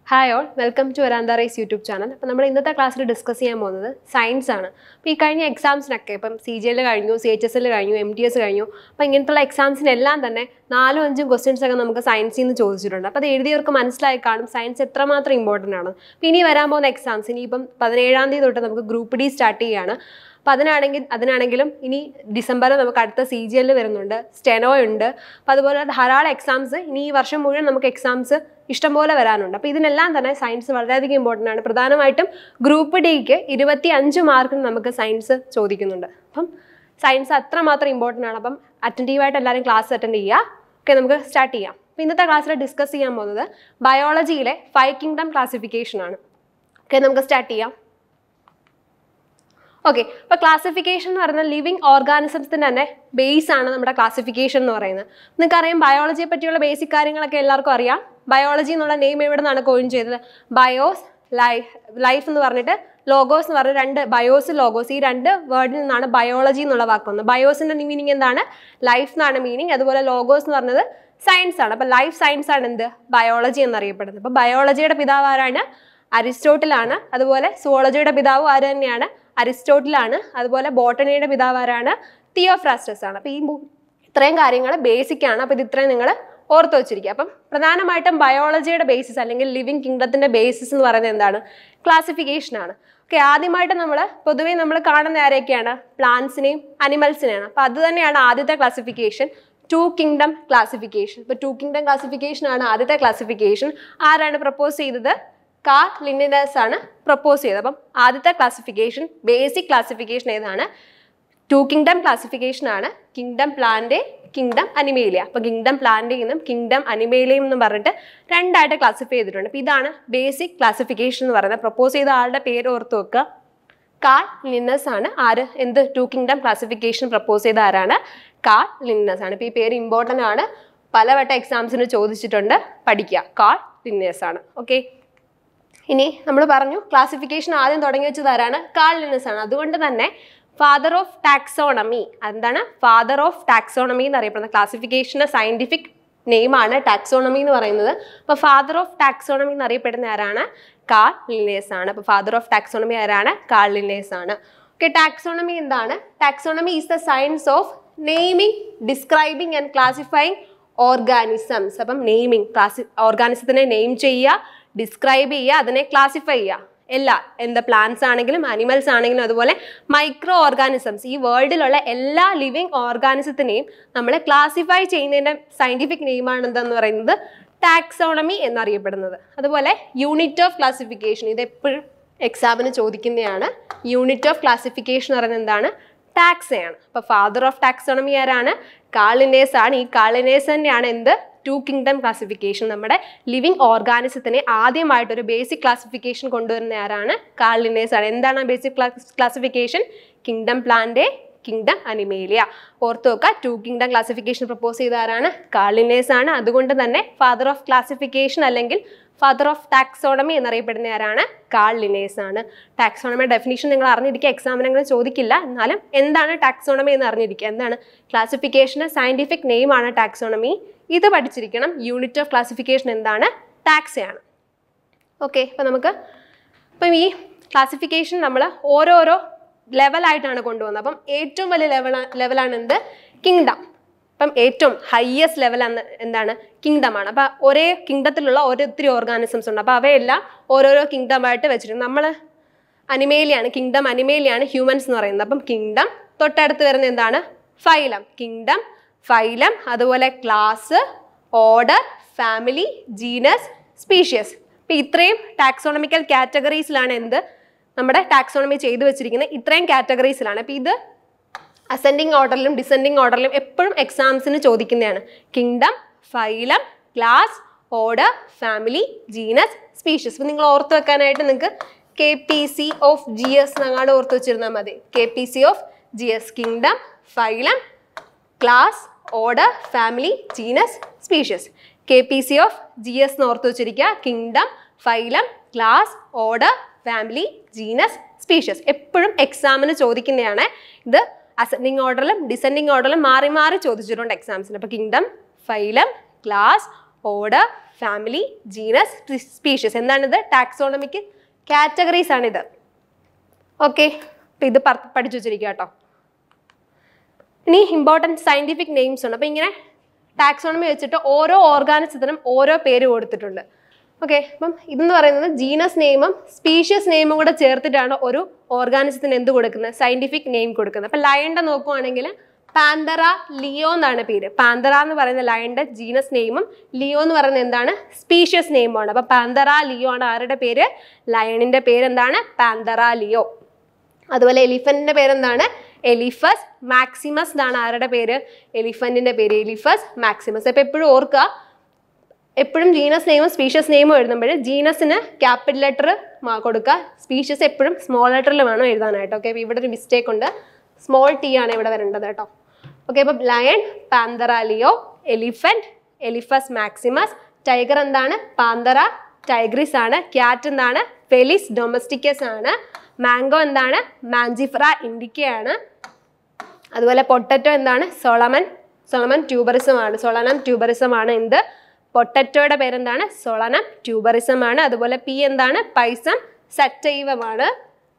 hi all welcome to Varantha rice YouTube channel അപ്പോൾ നമ്മൾ ഇന്നത്തെ ക്ലാസ്സിൽ ഡിസ്കസ് ചെയ്യാൻ പോകുന്നത് സയൻസ് ആണ് അപ്പോൾ ഈ കഴിഞ്ഞ എക്സാംസിനൊക്കെ ഇപ്പം സി ജി എൽ കഴിഞ്ഞു സി എച്ച് എസ് എൽ കഴിഞ്ഞു എം ടി എസ് കഴിഞ്ഞു അപ്പോൾ ഇങ്ങനത്തുള്ള എക്സാംസിനെല്ലാം തന്നെ നാലും അഞ്ചും ക്വസ്റ്റ്യൻസ് ഒക്കെ നമുക്ക് സയൻസിൽ നിന്ന് ചോദിച്ചിട്ടുണ്ട് അപ്പോൾ അത് എഴുതിയവർക്ക് മനസ്സിലായി കാണും സയൻസ് എത്രമാത്രം ഇമ്പോർട്ടൻ്റ് ആണ് അപ്പോൾ ഇനി വരാൻ പോകുന്ന എക്സാംസ് ഇനിയിപ്പം പതിനേഴാം തീയതി തൊട്ട് നമുക്ക് ഗ്രൂപ്പ് ഡി സ്റ്റാർട്ട് ചെയ്യുകയാണ് അപ്പോൾ അതിനാണെങ്കിൽ അതിനാണെങ്കിലും ഇനി ഡിസംബറിൽ നമുക്ക് അടുത്ത സി ജി എൽ വരുന്നുണ്ട് സ്റ്റെനോ ഉണ്ട് അപ്പോൾ അതുപോലെ ധാരാളം എക്സാംസ് ഇനി ഈ വർഷം മുഴുവൻ നമുക്ക് എക്സാംസ് ഇഷ്ടംപോലെ വരാനുണ്ട് അപ്പോൾ ഇതിനെല്ലാം തന്നെ സയൻസ് വളരെയധികം ഇമ്പോർട്ടൻ്റ് ആണ് പ്രധാനമായിട്ടും ഗ്രൂപ്പ് ഡിക്ക് ഇരുപത്തി അഞ്ച് മാർക്കിന് നമുക്ക് സയൻസ് ചോദിക്കുന്നുണ്ട് അപ്പം സയൻസ് അത്രമാത്രം ഇമ്പോർട്ടൻ്റ് ആണ് അപ്പം അറ്റൻറ്റീവായിട്ട് എല്ലാവരും ക്ലാസ് അറ്റൻഡ് ചെയ്യുക ഓക്കെ നമുക്ക് സ്റ്റാർട്ട് ചെയ്യാം അപ്പോൾ ഇന്നത്തെ ക്ലാസ്സിൽ ഡിസ്കസ് ചെയ്യാൻ പോകുന്നത് ബയോളജിയിലെ ഫൈവ് കിങ്ഡം ക്ലാസിഫിക്കേഷൻ ആണ് ഓക്കെ നമുക്ക് സ്റ്റാർട്ട് ചെയ്യാം ഓക്കെ അപ്പോൾ ക്ലാസിഫിക്കേഷൻ എന്ന് പറയുന്നത് ലിവിങ് ഓർഗാനിസംസിൻ്റെ തന്നെ ബേസ് ആണ് നമ്മുടെ ക്ലാസിഫിക്കേഷൻ എന്ന് പറയുന്നത് നിങ്ങൾക്കറിയാം ബയോളജിയെ പറ്റിയുള്ള ബേസിക് കാര്യങ്ങളൊക്കെ എല്ലാവർക്കും അറിയാം ബയോളജി എന്നുള്ള നെയിം എവിടെ നിന്നാണ് കോയിൻ ചെയ്തത് ബയോസ് ലൈഫ് ലൈഫ് എന്ന് പറഞ്ഞിട്ട് ലോഗോസ് എന്ന് പറഞ്ഞ രണ്ട് ബയോസ് ലോഗോസ് ഈ രണ്ട് വേർഡിൽ നിന്നാണ് ബയോളജി എന്നുള്ള വാക്ക് വന്നത് ബയോസിൻ്റെ മീനിങ് എന്താണ് ലൈഫ് എന്നാണ് മീനിങ് അതുപോലെ ലോഗോസ് എന്ന് പറഞ്ഞത് സയൻസ് ആണ് അപ്പോൾ ലൈഫ് സയൻസ് ആണ് എന്ത് ബയോളജി എന്നറിയപ്പെടുന്നത് അപ്പോൾ ബയോളജിയുടെ പിതാവ് ആരാണ് അരിസ്റ്റോട്ടിലാണ് അതുപോലെ സുവോളജിയുടെ പിതാവ് ആര് തന്നെയാണ് അരിസ്റ്റോട്ടിലാണ് അതുപോലെ ബോട്ടണിയുടെ പിതാവ് ആരാണ് തിയോഫ്രാസ്റ്റസ് ആണ് അപ്പോൾ ഈ മൂ- ഇത്രയും കാര്യങ്ങൾ ബേസിക് ആണ് അപ്പോൾ ഇത് ഇത്രയും നിങ്ങൾ ഓർത്ത് വെച്ചിരിക്കുക അപ്പം പ്രധാനമായിട്ടും ബയോളജിയുടെ ബേസിസ് അല്ലെങ്കിൽ ലിവിങ് കിങ്ഡത്തിൻ്റെ ബേസിസ് എന്ന് പറയുന്നത് എന്താണ് ക്ലാസിഫിക്കേഷൻ ആണ് ഓക്കെ ആദ്യമായിട്ട് നമ്മൾ പൊതുവേ നമ്മൾ കാണുന്ന ആരെയൊക്കെയാണ് പ്ലാന്റ്സിനെയും അനിമൽസിനെയാണ് അപ്പോൾ അത് തന്നെയാണ് ആദ്യത്തെ ക്ലാസിഫിക്കേഷൻ ടു കിങ്ഡം ക്ലാസിഫിക്കേഷൻ ഇപ്പോൾ ടു കിങ്ഡം ക്ലാസിഫിക്കേഷൻ ആണ് ആദ്യത്തെ ക്ലാസിഫിക്കേഷൻ ആരാണ് പ്രപ്പോസ് ചെയ്തത് കാ ലിൻഡിനസ് ആണ് പ്രപ്പോസ് ചെയ്തത് അപ്പം ആദ്യത്തെ ക്ലാസിഫിക്കേഷൻ ബേസിക് ക്ലാസിഫിക്കേഷൻ ഏതാണ് ടു കിങ്ഡം ക്ലാസിഫിക്കേഷൻ ആണ് കിങ്ഡം പ്ലാന്റ് കിങ്ഡം അനിമേലിയ അപ്പോൾ കിങ്ഡം പ്ലാന്റിൽ നിന്നും കിങ്ഡം അനിമേലിയം എന്നും പറഞ്ഞിട്ട് രണ്ടായിട്ട് ക്ലാസിഫൈ ചെയ്തിട്ടുണ്ട് അപ്പോൾ ഇതാണ് ബേസിക് ക്ലാസിഫിക്കേഷൻ എന്ന് പറയുന്നത് പ്രപ്പോസ് ചെയ്ത ആളുടെ പേര് ഓർത്ത് വെക്കുക കാൾ ലിന്നസ് ആണ് ആര് എന്ത് ടു കിങ്ഡം ക്ലാസിഫിക്കേഷൻ പ്രപ്പോസ് ചെയ്ത ആരാണ് കാൾ ലിന്നസ് ആണ് ഇപ്പോൾ ഈ പേര് ഇമ്പോർട്ടൻ്റ് ആണ് പലവട്ടം എക്സാംസിന് ചോദിച്ചിട്ടുണ്ട് പഠിക്കുക കാൾ ലിന്നസ് ആണ് ഓക്കെ ഇനി നമ്മൾ പറഞ്ഞു ക്ലാസിഫിക്കേഷൻ ആദ്യം തുടങ്ങി വെച്ചത് ആരാണ് കാൾ ലിനസ് ആണ് അതുകൊണ്ട് തന്നെ ഫാദർ ഓഫ് ടാക്സോണമി എന്താണ് ഫാദർ ഓഫ് ടാക്സോണമി എന്ന് അറിയപ്പെടുന്നത് ക്ലാസിഫിക്കേഷൻ്റെ സയൻറ്റിഫിക് നെയിമാണ് ടാക്സോണമി എന്ന് പറയുന്നത് അപ്പോൾ ഫാദർ ഓഫ് ടാക്സോണമി എന്ന് അറിയപ്പെടുന്ന ആരാണ് കാൾ ലിനേസ് ആണ് അപ്പോൾ ഫാദർ ഓഫ് ടാക്സോണമി ആരാണ് കാൾ ലിനേസ് ആണ് ഓക്കെ ടാക്സോണമി എന്താണ് taxonomy is the science of naming describing and classifying organisms അപ്പം നെയിമിംഗ് ക്ലാസി ഓർഗാനിസത്തിനെ നെയിം ചെയ്യുക ഡിസ്ക്രൈബ് ചെയ്യുക അതിനെ ക്ലാസിഫൈ ചെയ്യുക എല്ലാ എന്താ പ്ലാന്റ്സ് ആണെങ്കിലും അനിമൽസ് ആണെങ്കിലും അതുപോലെ മൈക്രോ ഓർഗാനിസംസ് ഈ വേൾഡിലുള്ള എല്ലാ ലിവിങ് ഓർഗാനിസത്തിനെയും നമ്മൾ ക്ലാസിഫൈ ചെയ്യുന്നതിൻ്റെ സയൻറ്റിഫിക് നെയിമാണ് എന്തെന്ന് പറയുന്നത് ടാക്സോണമി എന്നറിയപ്പെടുന്നത് അതുപോലെ യൂണിറ്റ് ഓഫ് ക്ലാസിഫിക്കേഷൻ ഇത് എപ്പോഴും എക്സാമിന് ചോദിക്കുന്നതാണ് യൂണിറ്റ് ഓഫ് ക്ലാസിഫിക്കേഷൻ എന്ന് പറയുന്നത് എന്താണ് ടാക്സയാണ് അപ്പോൾ ഫാദർ ഓഫ് ടാക്സോണമി ആരാണ് കാളിനേസ് ആണ് ഈ കാളിനേസ് തന്നെയാണ് എന്ത് ടു കിങ്ഡം ക്ലാസിഫിക്കേഷൻ നമ്മുടെ ലിവിങ് ഓർഗാനിസത്തിനെ ആദ്യമായിട്ടൊരു ബേസിക് ക്ലാസിഫിക്കേഷൻ കൊണ്ടുവരുന്ന ആരാണ് കാളിനേസ് ആണ് എന്താണ് basic classification kingdom plant kingdom Animalia ഓർത്ത് വെക്കുക ടു കിങ്ഡം ക്ലാസിഫിക്കേഷൻ പ്രപ്പോസ് ചെയ്ത ആരാണ് കാളിനേസ് ആണ് അതുകൊണ്ട് തന്നെ ഫാദർ ഓഫ് ക്ലാസിഫിക്കേഷൻ അല്ലെങ്കിൽ ഫാദർ ഓഫ് ടാക്സോണമി എന്നറിയപ്പെടുന്ന ആരാണ് കാൾ ലിനേസ് ആണ് ടാക്സോണമിയുടെ ഡെഫിനിഷൻ നിങ്ങൾ അറിഞ്ഞിരിക്കുക എക്സാമിന് അങ്ങനെ ചോദിക്കില്ല എന്നാലും എന്താണ് ടാക്സോണമി എന്ന് അറിഞ്ഞിരിക്കുക എന്താണ് ക്ലാസിഫിക്കേഷൻ്റെ സയൻറ്റിഫിക് നെയിമാണ് ടാക്സോണമി ഇത് പഠിച്ചിരിക്കണം യൂണിറ്റ് ഓഫ് ക്ലാസിഫിക്കേഷൻ എന്താണ് ടാക്സയാണ് ഓക്കെ അപ്പോൾ നമുക്ക് ഇപ്പം ഈ ക്ലാസിഫിക്കേഷൻ നമ്മൾ ഓരോരോ ലെവലായിട്ടാണ് കൊണ്ടുവന്നത് അപ്പം ഏറ്റവും വലിയ ലെവൽ ലെവലാണ് എന്ത് കിങ്ഡം അപ്പം ഏറ്റവും ഹയസ്റ്റ് ലെവൽ എന്താണ് കിങ്ഡമാണ് അപ്പോൾ ഒരേ കിങ്ഡത്തിലുള്ള ഒരൊത്തിരി ഓർഗാനിസംസ് ഉണ്ട് അപ്പോൾ അവയെല്ലാം ഓരോരോ കിങ്ഡമായിട്ട് വെച്ചിട്ടുണ്ട് നമ്മൾ അനിമേലിയാണ് കിങ്ഡം അനിമേലിയാണ് ഹ്യൂമൻസ് എന്ന് പറയുന്നത് അപ്പം കിങ്ഡം തൊട്ടടുത്ത് വരുന്ന എന്താണ് ഫൈലം കിങ്ഡം ഫൈലം അതുപോലെ class order family genus species അപ്പം ഇത്രയും ടാക്സോണമിക്കൽ കാറ്റഗറീസിലാണ് എന്ത് നമ്മുടെ ടാക്സോണമി ചെയ്തു വെച്ചിരിക്കുന്നത് ഇത്രയും കാറ്റഗറീസിലാണ് അപ്പം ഇത് അസെൻഡിങ് ഓർഡറിലും ഡിസെൻഡിങ് ഓർഡറിലും എപ്പോഴും എക്സാംസിന് ചോദിക്കുന്നതാണ് kingdom phylum class order family genus species ഇപ്പം നിങ്ങൾ ഓർത്ത് വെക്കാനായിട്ട് നിങ്ങൾക്ക് K P C of G S എന്നങ്ങാണ്ട് ഓർത്ത് വെച്ചിരുന്നാൽ മതി K P C of G S kingdom phylum class order family genus species K P C of G S എന്ന് ഓർത്ത് വെച്ചിരിക്കുക kingdom phylum class order family genus species എപ്പോഴും എക്സാമിന് ചോദിക്കുന്നതാണ് ഇത് അസെൻഡിങ് ഓർഡറിലും ഡിസെൻഡിങ് ഓർഡറിലും മാറി മാറി ചോദിച്ചിട്ടുണ്ട് എക്സാംസിന് അപ്പോൾ kingdom phylum class order family genus species എന്താണിത് ടാക്സോണമിക്ക് കാറ്റഗറീസ് ആണിത് ഓക്കെ അപ്പം ഇത് പറ- പഠിച്ചു വെച്ചിരിക്കുക കേട്ടോ ഇനി ഇമ്പോർട്ടൻറ്റ് സയൻറ്റിഫിക് നെയിംസ് ഉണ്ട് അപ്പോൾ ഇങ്ങനെ ടാക്സോണമി വെച്ചിട്ട് ഓരോ ഓർഗാനിസത്തിനും ഓരോ പേര് കൊടുത്തിട്ടുണ്ട് ഓക്കെ അപ്പം ഇതെന്ന് പറയുന്നത് ജീനസ് നെയിമും സ്പീഷ്യസ് നെയിമും കൂടെ ചേർത്തിട്ടാണ് ഒരു ഓർഗാനിസത്തിന് എന്ത് കൊടുക്കുന്നത് സയൻറ്റിഫിക് നെയിം കൊടുക്കുന്നത് അപ്പം ലയണ്ട നോക്കുവാണെങ്കിൽ പാന്തറ ലിയോ എന്നാണ് പേര് പാന്തറ എന്ന് പറയുന്ന ലയണ്ട ജീനസ് നെയിമും ലിയോ എന്ന് പറയുന്നത് എന്താണ് സ്പീഷ്യസ് നെയിമാണ് അപ്പം പാന്തറ ലിയോ ആണ് ആരുടെ പേര് ലയണിൻ്റെ പേരെന്താണ് പാന്തറ ലിയോ അതുപോലെ എലിഫന്റിന്റെ പേരെന്താണ് എലിഫസ് മാക്സിമസ് എന്നാണ് ആരുടെ പേര് എലിഫന്റിന്റെ പേര് എലിഫസ് മാക്സിമസ് അപ്പൊ എപ്പോഴും ഓർക്കുക എപ്പോഴും ജീനസ് നെയിമും സ്പീഷ്യസ് നെയിമും എഴുതുമ്പോൾ ജീനസിന് ക്യാപിറ്റൽ ലെറ്റർ കൊടുക്കുക സ്പീഷ്യസ് എപ്പോഴും സ്മോൾ ലെറ്ററിൽ വേണം എഴുതാനായിട്ട് ഓക്കെ അപ്പോൾ ഇവിടെ ഒരു മിസ്റ്റേക്ക് ഉണ്ട് സ്മോൾ ടി ആണ് ഇവിടെ വരേണ്ടത് കേട്ടോ ഓക്കെ അപ്പോൾ lion Panthera leo elephant Elephas maximus tiger എന്താണ് പാന്തറ ടൈഗ്രിസ് ആണ് ക്യാറ്റ് എന്താണ് ഫെലിസ് ഡൊമസ്റ്റിക്കസ് ആണ് മാംഗോ എന്താണ് മാഞ്ചിഫ്ര ഇൻഡിക്കയാണ് അതുപോലെ പൊട്ടറ്റോ എന്താണ് സോളമൻ സോളമൻ ട്യൂബറിസം ആണ് സോളനം ട്യൂബറിസം ആണ് എന്ത് പൊട്ടറ്റോയുടെ പേരെന്താണ് സോളനം ട്യൂബറിസം ആണ് അതുപോലെ പി എന്താണ് പൈസം സറ്റൈവമാണ്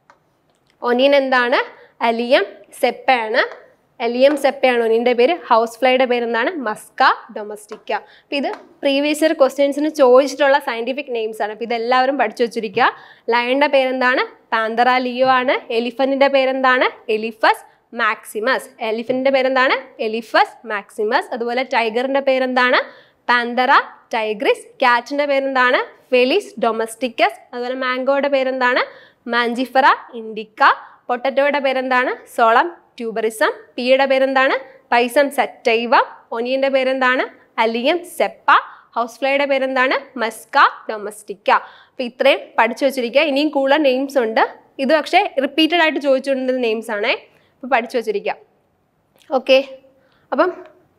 ഒനിയൻ എന്താണ് അലിയം സെപ്പയാണ് അലിയം സെപ്പയാണ് ഒനിയൻ്റെ പേര് ഹൗസ് ഫ്ലൈയുടെ പേര് എന്താണ് മസ്ക ഡൊമസ്റ്റിക്ക അപ്പം ഇത് പ്രീവിയസ് ഇയർ ക്വസ്റ്റ്യൻസിന് ചോദിച്ചിട്ടുള്ള സയൻറ്റിഫിക് നെയിംസ് ആണ് അപ്പം ഇതെല്ലാവരും പഠിച്ചു വെച്ചിരിക്കുക ലയണിൻ്റെ പേരെന്താണ് പാന്തറ ലിയോ ആണ് എലിഫന്റിൻ്റെ പേരെന്താണ് എലിഫസ് മാക്സിമസ് എലിഫന്റിൻ്റെ പേരെന്താണ് എലിഫസ് മാക്സിമസ് അതുപോലെ ടൈഗറിൻ്റെ പേരെന്താണ് പാന്തറ ടൈഗ്രിസ് ക്യാറ്റിൻ്റെ പേരെന്താണ് ഫെലിസ് ഡൊമസ്റ്റിക്കസ് അതുപോലെ മാംഗോയുടെ പേരെന്താണ് മാഞ്ചിഫറ ഇൻഡിക്ക പൊട്ടറ്റോയുടെ പേരെന്താണ് സോളം ട്യൂബറിസം പിയുടെ പേരെന്താണ് പൈസം സറ്റൈവ ഒനിയൻ്റെ പേരെന്താണ് അലിയം സെപ്പ ഹൗസ് ഫ്ലൈയുടെ പേരെന്താണ് മസ്ക ഡൊമസ്റ്റിക്ക അപ്പം ഇത്രയും പഠിച്ചു വെച്ചിരിക്കുക ഇനിയും കൂടുതൽ നെയിംസ് ഉണ്ട് ഇത് പക്ഷേ റിപ്പീറ്റഡ് ആയിട്ട് ചോദിച്ചുകൊണ്ടിരുന്ന നെയിംസ് ആണേ അപ്പോൾ പഠിച്ചു വെച്ചിരിക്കുക ഓക്കെ അപ്പം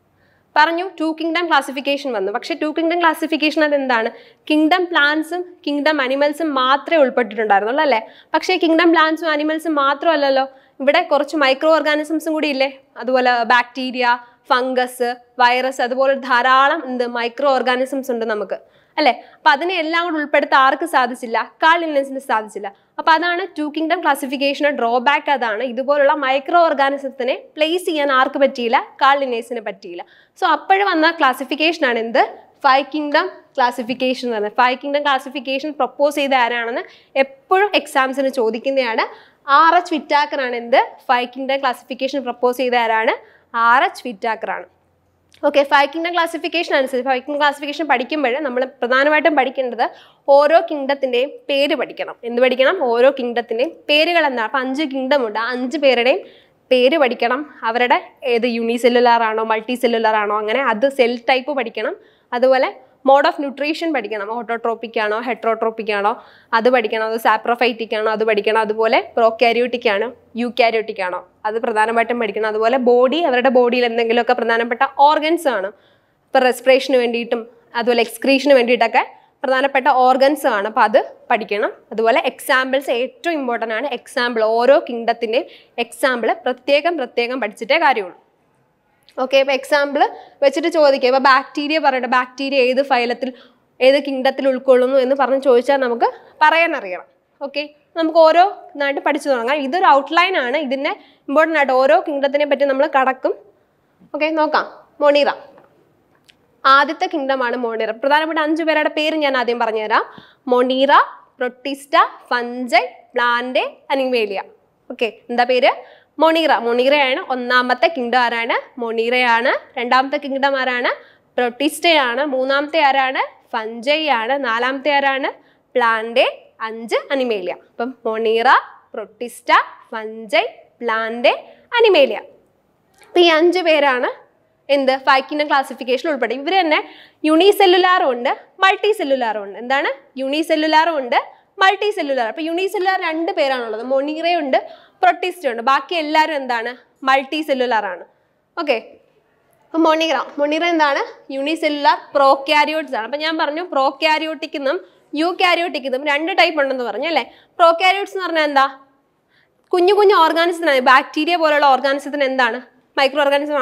പറഞ്ഞു ടു കിങ്ഡം ക്ലാസിഫിക്കേഷൻ വന്നു പക്ഷേ ടു കിങ്ഡം ക്ലാസിഫിക്കേഷൻ അതെന്താണ് കിങ്ഡം പ്ലാന്റ്സും കിങ്ഡം അനിമൽസും മാത്രമേ ഉൾപ്പെട്ടിട്ടുണ്ടായിരുന്നുള്ളൂ അല്ലേ പക്ഷേ കിങ്ഡം പ്ലാന്റ്സും അനിമൽസും മാത്രമല്ലല്ലോ ഇവിടെ കുറച്ച് മൈക്രോ ഓർഗാനിസംസും കൂടി ഇല്ലേ അതുപോലെ ബാക്ടീരിയ ഫംഗസ് വൈറസ് അതുപോലെ ധാരാളം എന്ത് മൈക്രോ ഓർഗാനിസംസ് ഉണ്ട് നമുക്ക് അല്ലേ അപ്പൊ അതിനെ എല്ലാം കൂടെ ഉൾപ്പെടുത്താൻ ആർക്ക് സാധിച്ചില്ല കാളിനസിന് സാധിച്ചില്ല അപ്പൊ അതാണ് ടു കിങ്ഡം ക്ലാസിഫിക്കേഷന്റെ ഡ്രോബാക്ക് അതാണ് ഇതുപോലുള്ള മൈക്രോ ഓർഗാനിസത്തിനെ പ്ലേസ് ചെയ്യാൻ ആർക്ക് പറ്റിയില്ല കാളിനേസിന് പറ്റിയില്ല സോ അപ്പോഴും വന്ന ക്ലാസിഫിക്കേഷൻ ആണ് എന്ത് ഫൈവ് കിങ്ഡം ക്ലാസിഫിക്കേഷൻ എന്ന് പറയുന്നത് ഫൈവ് കിങ്ഡം ക്ലാസിഫിക്കേഷൻ പ്രപ്പോസ് ചെയ്ത ആരാണെന്ന് എപ്പോഴും എക്സാംസിന് ചോദിക്കുന്നതാണ് ആർ എച്ച് വിറ്റാക്കർ ആണ് എന്ത് ഫൈവ് കിങ്ഡം ക്ലാസിഫിക്കേഷൻ പ്രപ്പോസ് ചെയ്ത ആരാണ് ആർ എച്ച് വിറ്റാക്കർ ആണ് ഓക്കെ ഫൈവ് കിങ്ഡം ക്ലാസിഫിക്കേഷൻ അനുസരിച്ച് ഫൈവ് കിങ്ഡം ക്ലാസിഫിക്കേഷൻ പഠിക്കുമ്പോൾ നമ്മൾ പ്രധാനമായിട്ടും പഠിക്കേണ്ടത് ഓരോ കിങ്ഡത്തിൻ്റെയും പേര് പഠിക്കണം എന്ത് പഠിക്കണം ഓരോ കിങ്ഡത്തിൻ്റെയും പേരുകൾ എന്താണ് അപ്പം അഞ്ച് കിങ്ഡം ഉണ്ട് ആ അഞ്ച് പേരുടെയും പേര് പഠിക്കണം അവരുടെ ഏത് യൂണിസെല്ലുലാർ ആണോ മൾട്ടി സെല്ലുലാർ ആണോ അങ്ങനെ അത് സെൽ ടൈപ്പ് പഠിക്കണം അതുപോലെ മോഡ് ഓഫ് ന്യൂട്രീഷൻ പഠിക്കണം ഓട്ടോട്രോപ്പിക് ആണോ ഹെട്രോട്രോപ്പിക് ആണോ അത് പഠിക്കണം അത് സാപ്രോഫൈറ്റിക് ആണോ അത് പഠിക്കണം അതുപോലെ പ്രോക്യാരിയോട്ടിക് ആണോ യൂക്യാരിയോട്ടിക് ആണോ അത് പ്രധാനമായിട്ടും പഠിക്കണം അതുപോലെ ബോഡി അവരുടെ ബോഡിയിൽ എന്തെങ്കിലുമൊക്കെ പ്രധാനപ്പെട്ട ഓർഗൻസ് ആണ് ഇപ്പോൾ റെസ്പിറേഷന് വേണ്ടിയിട്ടും അതുപോലെ എക്സ്ക്രീഷന് വേണ്ടിയിട്ടൊക്കെ പ്രധാനപ്പെട്ട ഓർഗൻസ് ആണ് അപ്പോൾ അത് പഠിക്കണം അതുപോലെ എക്സാമ്പിൾസ് ഏറ്റവും ഇമ്പോർട്ടൻ്റ് ആണ് എക്സാമ്പിൾ ഓരോ കിങ്ഡത്തിൻ്റെയും എക്സാമ്പിൾ പ്രത്യേകം പ്രത്യേകം പഠിച്ചിട്ടേ കാര്യമുള്ളൂ ഓക്കെ ഇപ്പോൾ എക്സാമ്പിൾ വെച്ചിട്ട് ചോദിക്കുക ഇപ്പോൾ ബാക്ടീരിയ പറയട്ടെ ബാക്ടീരിയ ഏത് ഫൈലത്തിൽ ഏത് കിങ്ഡത്തിൽ ഉൾക്കൊള്ളുന്നു എന്ന് പറഞ്ഞ് ചോദിച്ചാൽ നമുക്ക് പറയാൻ അറിയണം ഓക്കെ നമുക്ക് ഓരോ ഇതായിട്ട് പഠിച്ചു തുടങ്ങാം ഇതൊരു ഔട്ട്ലൈൻ ആണ് ഇതിൻ്റെ ഇമ്പോർട്ടൻ്റ് ആയിട്ട് ഓരോ കിങ്ഡത്തിനെ പറ്റി നമ്മൾ കടക്കും ഓക്കെ നോക്കാം മൊണീറ ആദ്യത്തെ കിങ്ഡമാണ് മോണീറ പ്രധാനപ്പെട്ട അഞ്ചു പേരുടെ പേര് ഞാൻ ആദ്യം പറഞ്ഞുതരാം Monera Protista Fungi plant Animalia okay എന്താ പേര് മൊണീറ മൊണീറയാണ് ഒന്നാമത്തെ കിങ്ഡം ആരാണ് മൊണീറയാണ് രണ്ടാമത്തെ കിങ്ഡം ആരാണ് പ്രൊട്ടിസ്റ്റയാണ് മൂന്നാമത്തെ ആരാണ് ഫഞ്ചൈ ആണ് നാലാമത്തെ ആരാണ് പ്ലാന്റ് അഞ്ച് അനിമേലിയ അപ്പം Monera Protista Fungi plant Animalia അപ്പം ഈ അഞ്ച് പേരാണ് എന്ത് ഫൈക്കിൻ്റെ ക്ലാസിഫിക്കേഷൻ ഉൾപ്പെടെ ഇവർ തന്നെ യൂണിസെല്ലുലാറും ഉണ്ട് മൾട്ടി സെല്ലുലാറും ഉണ്ട് എന്താണ് യൂണിസെല്ലുലാറും ഉണ്ട് മൾട്ടി സെല്ലുലാർ അപ്പോൾ യൂണിസെല്ലുലാർ രണ്ട് പേരാണുള്ളത് മൊണീറയുണ്ട് പ്രൊട്ടിസ്റ്റ ഉണ്ട് ബാക്കി എല്ലാവരും എന്താണ് മൾട്ടി സെല്ലുലാർ ആണ് ഓക്കെ അപ്പോൾ മൊണീറ മൊണീറ എന്താണ് യൂണിസെല്ലുലാർ പ്രോക്യാരിയോട്സ് ആണ് അപ്പോൾ ഞാൻ പറഞ്ഞു പ്രോക്യാരിയോട്ടിക് എന്നും യു ക്യാരിയോട്ടിക് എന്നും രണ്ട് ടൈപ്പ് ഉണ്ടെന്ന് പറഞ്ഞു അല്ലേ പ്രോക്യാരിയോട്സ് എന്ന് പറഞ്ഞാൽ എന്താ കുഞ്ഞു കുഞ്ഞു ഓർഗാനിസത്തിനാണ് ബാക്ടീരിയ പോലുള്ള ഓർഗാനിസത്തിന് എന്താണ് മൈക്രോ ഓർഗാനിസം ആണ്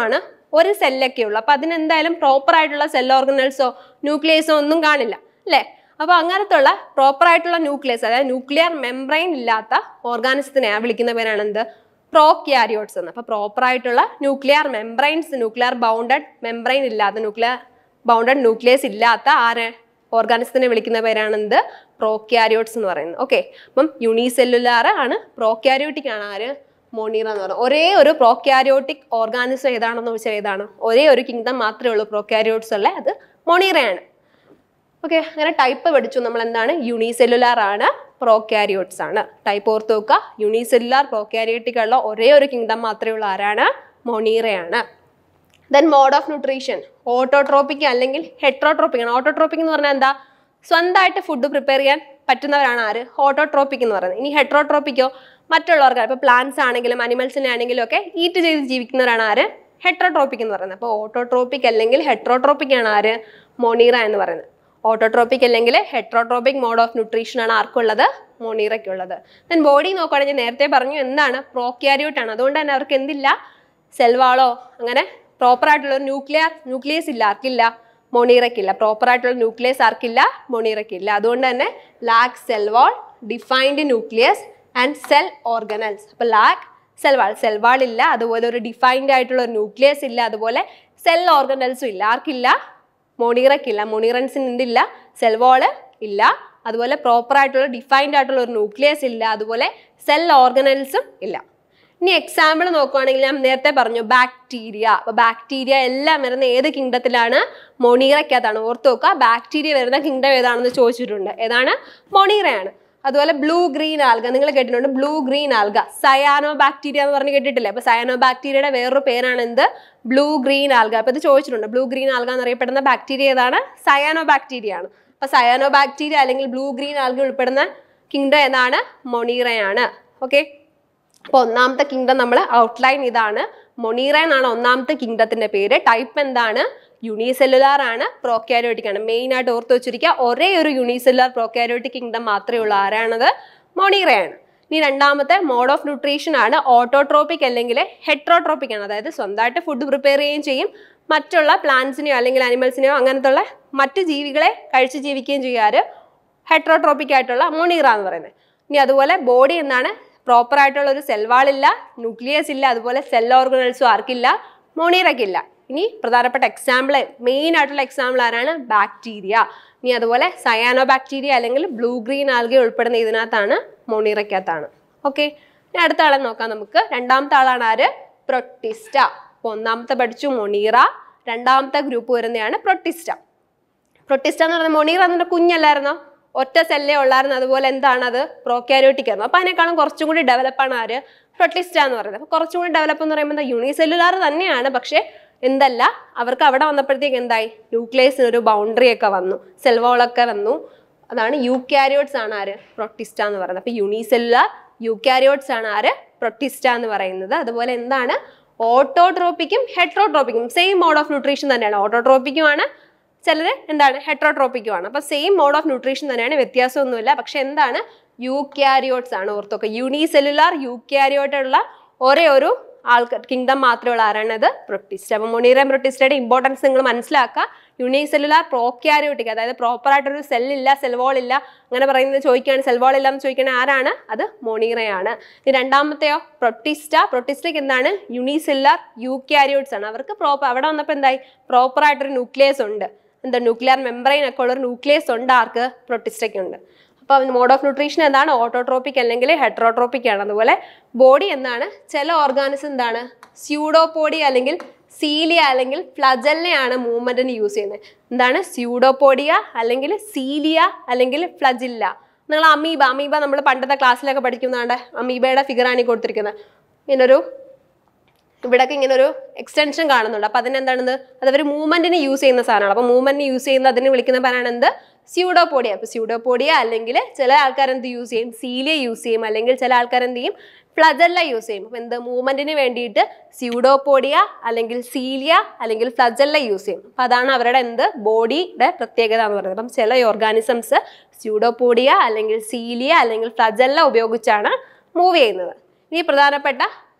ഒരു സെല്ലൊക്കെ ഉള്ളൂ അപ്പോൾ അതിനെന്തായാലും പ്രോപ്പർ ആയിട്ടുള്ള സെൽ ഓർഗനൽസോ ന്യൂക്ലിയസോ ഒന്നും കാണില്ല അല്ലേ അപ്പോൾ അങ്ങനത്തുള്ള പ്രോപ്പർ ആയിട്ടുള്ള ന്യൂക്ലിയസ് അതായത് ന്യൂക്ലിയർ മെംബ്രെയിൻ ഇല്ലാത്ത ഓർഗാനിസത്തിനെ വിളിക്കുന്ന പേരാണ് എന്ത് പ്രോക്യാരിയോട്സ് എന്ന് അപ്പോൾ പ്രോപ്പർ ആയിട്ടുള്ള nuclear membranes nuclear bounded membrane ഇല്ലാത്ത ന്യൂക്ലിയർ ബൗണ്ടഡ് ന്യൂക്ലിയസ് ഇല്ലാത്ത ആരെ ഓർഗാനിസത്തിനെ വിളിക്കുന്ന പേരാണ് എന്ത് പ്രോക്യാരിയോട്സ് എന്ന് പറയുന്നത് ഓക്കെ അപ്പം യൂണിസെല്ലുലാർ ആണ് പ്രോക്യാരിയോട്ടിക് ആണ് ആര് മോണീറ എന്ന് പറയുന്നത് ഒരേ ഒരു പ്രോക്യാരിയോട്ടിക് ഓർഗാനിസം ഏതാണെന്ന് വെച്ചാൽ ഏതാണ് ഒരേ ഒരു കിങ്ഡം മാത്രമേ ഉള്ളൂ പ്രോക്യാരിയോട്സ് ഉള്ള അത് മൊണീറയാണ് ഓക്കെ അങ്ങനെ ടൈപ്പ് പഠിച്ചു നമ്മൾ എന്താണ് യൂണിസെല്ലുലാർ ആണ് പ്രോക്യാരിയോട്സ് ആണ് ടൈപ്പ് ഓർത്ത് നോക്കുക യൂണിസെല്ലുലാർ പ്രോക്യാരിയോട്ടിക് ഉള്ള ഒരേ ഒരു കിങ്ഡം മാത്രമേ ഉള്ളൂ ആരാണ് മൊണീറയാണ് then mode of nutrition autotrophic അല്ലെങ്കിൽ ഹെട്രോട്രോപ്പിക് ആണ് ഓട്ടോട്രോപ്പിക് എന്ന് പറഞ്ഞാൽ എന്താ സ്വന്തമായിട്ട് ഫുഡ് പ്രിപ്പയർ ചെയ്യാൻ പറ്റുന്നവരാണ് ആര് ഓട്ടോട്രോപ്പിക് എന്ന് പറയുന്നത് ഇനി ഹെട്രോട്രോപ്പിക്കോ മറ്റുള്ളവർക്ക് ഇപ്പോൾ പ്ലാന്റ്സ് ആണെങ്കിലും അനിമൽസിനെ ആണെങ്കിലും ഒക്കെ ഈറ്റ് ചെയ്ത് ജീവിക്കുന്നവരാണ് ആര് ഹെട്രോട്രോപ്പിക് എന്ന് പറയുന്നത് അപ്പോൾ ഓട്ടോട്രോപ്പിക് അല്ലെങ്കിൽ ഹെട്രോട്രോപ്പിക് ആണ് ആര് മൊണീറ എന്ന് പറയുന്നത് ഓട്ടോട്രോപ്പിക് അല്ലെങ്കിൽ ഹെട്രോട്രോപ്പിക് മോഡ് ഓഫ് ന്യൂട്രീഷൻ ആണ് ആർക്കുള്ളത് മൊണീറയ്ക്കുള്ളത് ദെൻ ബോഡി നോക്കുകയാണെങ്കിൽ നേരത്തെ പറഞ്ഞു എന്താണ് പ്രോക്യാരിയോട്ട് ആണ് അതുകൊണ്ട് തന്നെ അവർക്ക് എന്തില്ല സെൽവാളോ അങ്ങനെ പ്രോപ്പർ ആയിട്ടുള്ള ഒരു ന്യൂക്ലിയർ ന്യൂക്ലിയസ് ഇല്ല ആർക്കില്ല മൊണീറയ്ക്കില്ല പ്രോപ്പർ ആയിട്ടുള്ള ന്യൂക്ലിയസ് ആർക്കില്ല മൊണീറയ്ക്കില്ല അതുകൊണ്ട് തന്നെ lack cell wall defined nucleus and cell organelles അപ്പോൾ ലാക്ക് സെൽവാൾ സെൽവാൾ ഇല്ല അതുപോലെ ഒരു ഡിഫൈൻഡ് ആയിട്ടുള്ള ഒരു ന്യൂക്ലിയസ് ഇല്ല അതുപോലെ സെൽ ഓർഗനൽസും ഇല്ല ആർക്കില്ല മൊണീറയ്ക്കില്ല മൊണീറൻസിന് എന്തില്ല സെൽവാള് ഇല്ല അതുപോലെ പ്രോപ്പർ ആയിട്ടുള്ള ഡിഫൈൻഡ് ആയിട്ടുള്ള ഒരു ന്യൂക്ലിയസ് ഇല്ല അതുപോലെ സെൽ ഓർഗനൽസും ഇല്ല ഇനി എക്സാമ്പിൾ നോക്കുവാണെങ്കിൽ ഞാൻ നേരത്തെ പറഞ്ഞു ബാക്ടീരിയ അപ്പൊ ബാക്ടീരിയ എല്ലാം വരുന്ന ഏത് കിങ്ഡത്തിലാണ് മൊണീറയ്ക്കകത്താണ് ഓർത്ത് നോക്കുക ബാക്ടീരിയ വരുന്ന കിങ്ഡം ഏതാണെന്ന് ചോദിച്ചിട്ടുണ്ട് ഏതാണ് മൊണീറയാണ് അതുപോലെ ബ്ലൂ ഗ്രീൻ ആൽഗ നിങ്ങൾ കേട്ടിട്ടുണ്ട് blue green alga cyanobacteria എന്ന് പറഞ്ഞ് കേട്ടിട്ടില്ലേ അപ്പൊ സയാനോ ബാക്ടീരിയയുടെ വേറൊരു പേരാണ് എന്ത് ബ്ലൂ ഗ്രീൻ ആൽഗ അപ്പൊ ഇത് ചോദിച്ചിട്ടുണ്ട് ബ്ലൂ ഗ്രീൻ ആൽഗ എന്നറിയപ്പെടുന്ന ബാക്ടീരിയ ഏതാണ് സയാനോ ബാക്ടീരിയ ആണ് അപ്പൊ സയാനോ ബാക്ടീരിയ അല്ലെങ്കിൽ ബ്ലൂ ഗ്രീൻ ആൽഗ ഉൾപ്പെടുന്ന കിങ്ഡം ഏതാണ് മൊണീറയാണ് ഓക്കെ അപ്പോൾ ഒന്നാമത്തെ കിങ്ഡം നമ്മൾ ഔട്ട്ലൈൻ ഇതാണ് മൊണീറ എന്നാണ് ഒന്നാമത്തെ കിങ്ഡത്തിന്റെ പേര് ടൈപ്പ് എന്താണ് യൂണിസെല്ലുലാർ ആണ് പ്രോക്യാരിയോട്ടിക് ആണ് മെയിൻ ആയിട്ട് ഓർത്ത് വെച്ചിരിക്കുക ഒരേ ഒരു യൂണിസെല്ലുലാർ പ്രോക്യാരിയോട്ടിക് കിങ്ഡം മാത്രമേ ഉള്ളൂ ആരാണത് മൊണീറയാണ് ഇനി രണ്ടാമത്തെ മോഡ് ഓഫ് ന്യൂട്രീഷൻ ആണ് ഓട്ടോട്രോപ്പിക് അല്ലെങ്കിൽ ഹെട്രോട്രോപ്പിക് ആണ് അതായത് സ്വന്തമായിട്ട് ഫുഡ് പ്രിപ്പയർ ചെയ്യുകയും ചെയ്യും മറ്റുള്ള പ്ലാന്റ്സിനെയോ അല്ലെങ്കിൽ അനിമൽസിനെയോ അങ്ങനത്തുള്ള മറ്റ് ജീവികളെ കഴിച്ച് ജീവിക്കുകയും ചെയ്യാറ് ഹെട്രോട്രോപ്പിക് ആയിട്ടുള്ള മൊണീറ എന്ന് പറയുന്നത് ഇനി അതുപോലെ ബോഡി എന്താണ് പ്രോപ്പർ ആയിട്ടുള്ള ഒരു സെൽവാളില്ല ന്യൂക്ലിയസ് ഇല്ല അതുപോലെ സെൽ ഓർഗനൽസും ആർക്കില്ല മൊണീറയ്ക്കില്ല ഇനി പ്രധാനപ്പെട്ട എക്സാമ്പിൾ മെയിൻ ആയിട്ടുള്ള എക്സാമ്പിൾ ആരാണ് ബാക്ടീരിയ ഇനി അതുപോലെ സയാനോ ബാക്ടീരിയ അല്ലെങ്കിൽ ബ്ലൂ ഗ്രീൻ ആൽഗ ഉൾപ്പെടുന്ന ഇതിനകത്താണ് മൊണീറയ്ക്കകത്താണ് ഓക്കെ ഇനി അടുത്ത ആളെ നോക്കാം നമുക്ക് രണ്ടാമത്തെ ആളാണ് ആര് പ്രൊട്ടിസ്റ്റ അപ്പോൾ ഒന്നാമത്തെ പഠിച്ചു മൊണീറ രണ്ടാമത്തെ ഗ്രൂപ്പ് വരുന്നതാണ് പ്രൊട്ടിസ്റ്റ പ്രൊട്ടിസ്റ്റ എന്ന് പറയുന്നത് മൊണീറ എന്നിട്ട് കുഞ്ഞല്ലായിരുന്നോ ഒറ്റ സെല്ലേ ഉള്ളായിരുന്നു അതുപോലെ എന്താണ് അത് പ്രോക്യാരിയോട്ടിക് ആയിരുന്നു അപ്പോൾ അതിനേക്കാളും കുറച്ചും കൂടി ഡെവലപ്പാണ് ആര് പ്രൊട്ടിസ്റ്റ എന്ന് പറയുന്നത് അപ്പോൾ കുറച്ചും കൂടി ഡെവലപ്പ് എന്ന് പറയുമ്പോൾ യൂണിസെല്ലുലാർ തന്നെയാണ് പക്ഷേ എന്തല്ല അവർക്ക് അവിടെ വന്നപ്പോഴത്തേക്ക് എന്തായി ന്യൂക്ലിയസിന് ഒരു ബൗണ്ടറി ഒക്കെ വന്നു സെൽവോളൊക്കെ വന്നു അതാണ് യൂക്യാരിയോട്സ് ആണ് ആര് പ്രൊട്ടിസ്റ്റ എന്ന് പറയുന്നത് അപ്പോൾ യൂണിസെല്ലുലാർ യൂക്യാരിയോട്സ് ആണ് ആര് പ്രൊട്ടിസ്റ്റ എന്ന് പറയുന്നത് അതുപോലെ എന്താണ് ഓട്ടോട്രോപ്പിക്കും ഹെട്രോട്രോപ്പിക്കും സെയിം മോഡ് ഓഫ് ന്യൂട്രീഷൻ തന്നെയാണ് ഓട്ടോട്രോപ്പിക്കുമാണ് ചിലർ എന്താണ് ഹെട്രോട്രോപ്പിക്കുമാണ് അപ്പോൾ സെയിം മോഡ് ഓഫ് ന്യൂട്രീഷൻ തന്നെയാണ് വ്യത്യാസമൊന്നുമില്ല പക്ഷെ എന്താണ് യൂക്യാരിയോട്സ് ആണ് ഓർത്തൊക്കെ യൂണിസെല്ലുലാർ യൂക്യാരിയോട്ടുള്ള ഒരേ ഒരു ആൾക്കാർ കിങ്ഡം മാത്രമുള്ള ആരാണത് പ്രൊട്ടിസ്റ്റ് അപ്പോൾ മൊണീറ പ്രൊട്ടിസ്റ്റയുടെ ഇമ്പോർട്ടൻസ് നിങ്ങൾ മനസ്സിലാക്കുക യൂണിസെല്ലുലാർ പ്രോക്യാരിയോട്ടിക് അതായത് പ്രോപ്പർ ആയിട്ടൊരു സെല്ലില്ല സെൽവോൾ ഇല്ല അങ്ങനെ പറയുന്നത് ചോദിക്കുകയാണ് സെൽവോൾ ഇല്ല എന്ന് ചോദിക്കുകയാണെങ്കിൽ ആരാണ് അത് മൊണീറയാണ് ഇനി രണ്ടാമത്തെയോ പ്രൊട്ടിസ്റ്റ പ്രൊട്ടിസ്റ്റയ്ക്ക് എന്താണ് യൂണിസെല്ലുലാർ യൂക്യാരിയോട്സ് ആണ് അവർക്ക് പ്രോപ്പർ അവിടെ വന്നപ്പോൾ എന്തായി പ്രോപ്പർ ആയിട്ടൊരു ന്യൂക്ലിയസ് ഉണ്ട് എന്താ ന്യൂക്ലിയർ മെമ്പറൈൻ ഒക്കെ ഉള്ള ഒരു ന്യൂക്ലിയസ് ഉണ്ട് ആർക്ക് പ്രൊട്ടിസ്റ്റയ്ക്ക് ഉണ്ട് അപ്പോൾ മോഡ് ഓഫ് ന്യൂട്രീഷൻ എന്താണ് ഓട്ടോട്രോപ്പിക് അല്ലെങ്കിൽ ഹെട്രോട്രോപ്പിക് ആണ് അതുപോലെ ബോഡി എന്താണ് ചില ഓർഗാനിസം എന്താണ് സ്യൂഡോപോഡി അല്ലെങ്കിൽ സീലിയ അല്ലെങ്കിൽ ഫ്ലജല്ലയാണ് മൂവ്മെന്റിന് യൂസ് ചെയ്യുന്നത് എന്താണ് സ്യൂഡോപോഡിയ അല്ലെങ്കിൽ സീലിയ അല്ലെങ്കിൽ ഫ്ലജില്ല നിങ്ങൾ അമീബ അമീബ നമ്മൾ പണ്ടത്തെ ക്ലാസ്സിലൊക്കെ പഠിക്കുന്നതാണ്ട് അമീബയുടെ ഫിഗറാണ് ഈ കൊടുത്തിരിക്കുന്നത് ഇങ്ങനൊരു ഇവിടൊക്കെ ഇങ്ങനെ ഒരു എക്സ്റ്റൻഷൻ കാണുന്നുണ്ട് അപ്പൊ അതിനെന്താണെന്ന് അത് അവർ മൂവ്മെന്റിന് യൂസ് ചെയ്യുന്ന സാധനമാണ് അപ്പൊ മൂവ്മെന്റിന് യൂസ് ചെയ്യുന്ന അതിന് വിളിക്കുന്ന പേരാണ് എന്ത് സ്യൂഡോപോഡിയ അപ്പൊ സ്യൂഡോപോഡിയ അല്ലെങ്കിൽ ചില ആൾക്കാർ എന്ത് യൂസ് ചെയ്യും സീലിയ യൂസ് ചെയ്യും അല്ലെങ്കിൽ ചില ആൾക്കാർ എന്ത് ചെയ്യും ഫ്ലജല്ല യൂസ് ചെയ്യും അപ്പൊ എന്ത് മൂവ്മെന്റിന് വേണ്ടിയിട്ട് സ്യൂഡോപോഡിയ അല്ലെങ്കിൽ സീലിയ അല്ലെങ്കിൽ ഫ്ലജല്ല യൂസ് ചെയ്യും അപ്പൊ അതാണ് അവരുടെ എന്ത് ബോഡിയുടെ പ്രത്യേകത എന്ന് പറയുന്നത് അപ്പം ചില ഓർഗാനിസംസ് സ്യൂഡോപോഡിയ അല്ലെങ്കിൽ സീലിയ അല്ലെങ്കിൽ ഫ്ലജല്ല ഉപയോഗിച്ചാണ് മൂവ് ചെയ്യുന്നത് ഇനി പ്രധാനപ്പെട്ട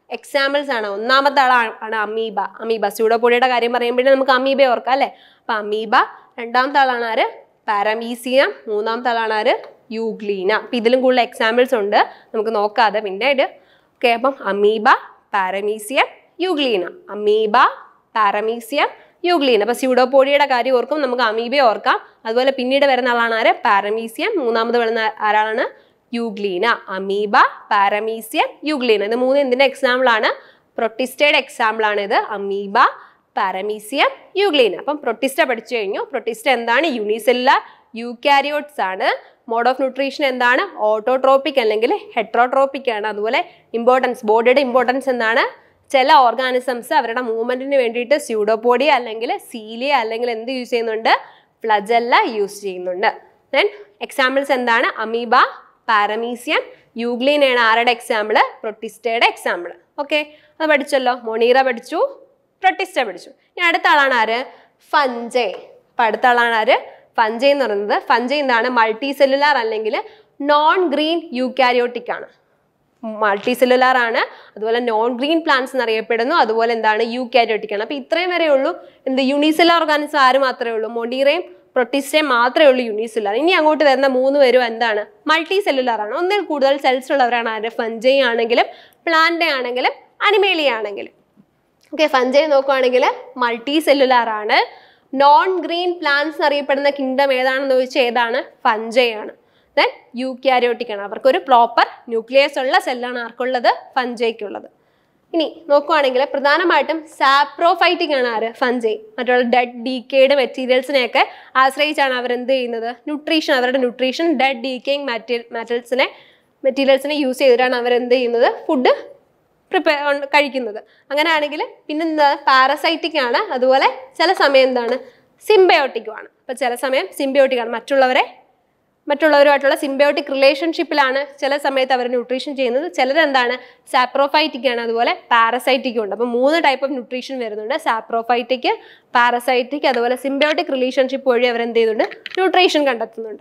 എക്സാമ്പിൾസ് ആണ് ഒന്നാമത്തെ ആളാണ് അമീബ അമീബ സ്യൂഡോപോഡിയുടെ കാര്യം പറയുമ്പോഴേ നമുക്ക് അമീബ ഓർക്കാം അല്ലേ അപ്പം അമീബ രണ്ടാമത്തെ ആളാണ് ആര് പാരമീസിയം മൂന്നാമത്തെ ആളാണ് ആര് യൂഗ്ലീന അപ്പം ഇതിലും കൂടുതൽ എക്സാമ്പിൾസ് ഉണ്ട് നമുക്ക് നോക്കാതെ പിന്നീട് ഓക്കെ അപ്പം amoeba paramecium euglena amoeba paramecium euglena അപ്പോൾ സ്യൂഡോപോഡിയുടെ കാര്യം ഓർക്കും നമുക്ക് അമീബയെ ഓർക്കാം അതുപോലെ പിന്നീട് വരുന്ന ആളാണ് ആര് പാരമീസിയം മൂന്നാമത് വരുന്ന ആരാണ് യൂഗ്ലീന അമീബ പാരമീസിയം യൂഗ്ലീന ഇത് മൂന്ന് എന്തിന്റെ എക്സാമ്പിൾ ആണ് പ്രൊട്ടിസ്റ്റയുടെ എക്സാമ്പിൾ ആണ് ഇത് അമീബ പാരമീസിയം യൂഗ്ലീന അപ്പം പ്രൊട്ടിസ്റ്റ പഠിച്ചു കഴിഞ്ഞു പ്രൊട്ടിസ്റ്റ എന്താണ് യൂണിസെല്ലുലാർ യൂക്യാരിയോട്സ് ആണ് മോഡ് ഓഫ് ന്യൂട്രീഷൻ എന്താണ് ഓട്ടോട്രോപ്പിക് അല്ലെങ്കിൽ ഹെട്രോട്രോപ്പിക് ആണ് അതുപോലെ ഇമ്പോർട്ടൻസ് ബോഡിയുടെ ഇമ്പോർട്ടൻസ് എന്താണ് ചില ഓർഗാനിസംസ് അവരുടെ മൂവ്മെന്റിന് വേണ്ടിയിട്ട് സ്യൂഡോപോഡിയ അല്ലെങ്കിൽ സീലിയ അല്ലെങ്കിൽ എന്ത് യൂസ് ചെയ്യുന്നുണ്ട് ഫ്ലജല്ല യൂസ് ചെയ്യുന്നുണ്ട് ദെൻ എക്സാമ്പിൾസ് എന്താണ് അമീബ പാരമീസിയം യൂഗ്ലീനാണ് ആരുടെ എക്സാമ്പിൾ പ്രൊട്ടിസ്റ്റയുടെ എക്സാമ്പിൾ ഓക്കെ അത് പഠിച്ചല്ലോ മൊണീറ പഠിച്ചു പ്രൊട്ടിസ്റ്റ പഠിച്ചു ഇനി അടുത്ത ആളാണ് ആര് ഫഞ്ചെ അപ്പം അടുത്ത ആളാണ് ആര് ഫഞ്ചെ എന്ന് പറയുന്നത് ഫഞ്ചെ എന്താണ് മൾട്ടി സെല്ലുലാർ അല്ലെങ്കിൽ നോൺ ഗ്രീൻ യൂക്കാരിയോട്ടിക് ആണ് മൾട്ടി സെല്ലുലാർ ആണ് അതുപോലെ നോൺ ഗ്രീൻ പ്ലാന്റ്സ് എന്നറിയപ്പെടുന്നു അതുപോലെ എന്താണ് യു കാരിയോട്ടിക് ആണ് അപ്പോൾ ഇത്രയും വരെ ഉള്ളൂ എന്ത് യൂണിസെല്ലാർ ഓർഗാനിസം ആര് മാത്രമേ ഉള്ളൂ മൊണ്ടീറയും പ്രൊട്ടിസ്റ്റയും മാത്രമേ ഉള്ളൂ യൂണിസെല്ലാർ ഇനി അങ്ങോട്ട് വരുന്ന മൂന്ന് പേരും എന്താണ് മൾട്ടി സെല്ലുലാർ ആണ് ഒന്നിൽ കൂടുതൽ സെൽസ് ഉള്ളവരാണ് ആര് ഫഞ്ചൈ ആണെങ്കിലും പ്ലാന്റ് ആണെങ്കിലും അനിമേലിയ ആണെങ്കിലും ഓക്കെ ഫഞ്ചൈ നോക്കുവാണെങ്കിൽ മൾട്ടി സെല്ലുലാർ ആണ് നോൺ ഗ്രീൻ പ്ലാന്റ്സ് അറിയപ്പെടുന്ന കിങ്ഡം ഏതാണെന്ന് ചോദിച്ചാൽ ഏതാണ് ഫഞ്ചൈ ആണ് ദെൻ യൂക്യാരിയോട്ടിക് ആണ് അവർക്കൊരു പ്രോപ്പർ ന്യൂക്ലിയസ് ഉള്ള സെല്ലാണ് ആർക്കുള്ളത് ഫഞ്ചൈക്കുള്ളത് ഇനി നോക്കുവാണെങ്കിൽ പ്രധാനമായിട്ടും സാപ്രോഫൈറ്റിക് ആണ് ആര് ഫഞ്ചൈ മറ്റുള്ള ഡെഡ് ഡീക്കേഡ് മെറ്റീരിയൽസിനെയൊക്കെ ആശ്രയിച്ചാണ് അവർ എന്ത് ചെയ്യുന്നത് ന്യൂട്രീഷൻ അവരുടെ ന്യൂട്രീഷൻ ഡെഡ് ഡീക്കേയിങ് മാറ്റീരിയൽ മെറ്റൽസിനെ മെറ്റീരിയൽസിനെ യൂസ് ചെയ്തിട്ടാണ് അവർ എന്ത് ചെയ്യുന്നത് ഫുഡ് പ്രിപ്പയർ കഴിക്കുന്നത് അങ്ങനെയാണെങ്കിൽ പിന്നെന്താ പാരസൈറ്റിക് ആണ് അതുപോലെ ചില സമയം എന്താണ് സിംബയോട്ടിക്കും ആണ് അപ്പോൾ ചില സമയം സിംബയോട്ടിക് ആണ് മറ്റുള്ളവരെ മറ്റുള്ളവരുമായിട്ടുള്ള സിംബയോട്ടിക് റിലേഷൻഷിപ്പിലാണ് ചില സമയത്ത് അവർ ന്യൂട്രീഷൻ ചെയ്യുന്നത് ചിലരെന്താണ് സാപ്രോഫൈറ്റിക് ആണ് അതുപോലെ പാരസൈറ്റിക്കും ഉണ്ട് അപ്പോൾ മൂന്ന് ടൈപ്പ് ഓഫ് ന്യൂട്രീഷൻ വരുന്നുണ്ട് സാപ്രോഫൈറ്റിക് പാരസൈറ്റിക് അതുപോലെ സിംബയോട്ടിക് റിലേഷൻഷിപ്പ് വഴി അവർ എന്ത് ചെയ്യുന്നുണ്ട് ന്യൂട്രീഷൻ കണ്ടെത്തുന്നുണ്ട്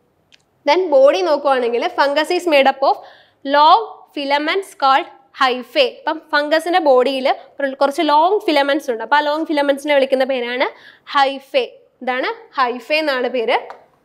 ദെൻ ബോഡി നോക്കുവാണെങ്കിൽ fungus is made up of long filaments called hyphae അപ്പം ഫംഗസിന്റെ ബോഡിയിൽ കുറച്ച് ലോങ് ഫിലമെന്റ്സ് ഉണ്ട് അപ്പോൾ ആ ലോങ് ഫിലമെന്റ്സിനെ വിളിക്കുന്ന പേരാണ് ഹൈഫേ ഇതാണ് ഹൈഫേ എന്നാണ് പേര്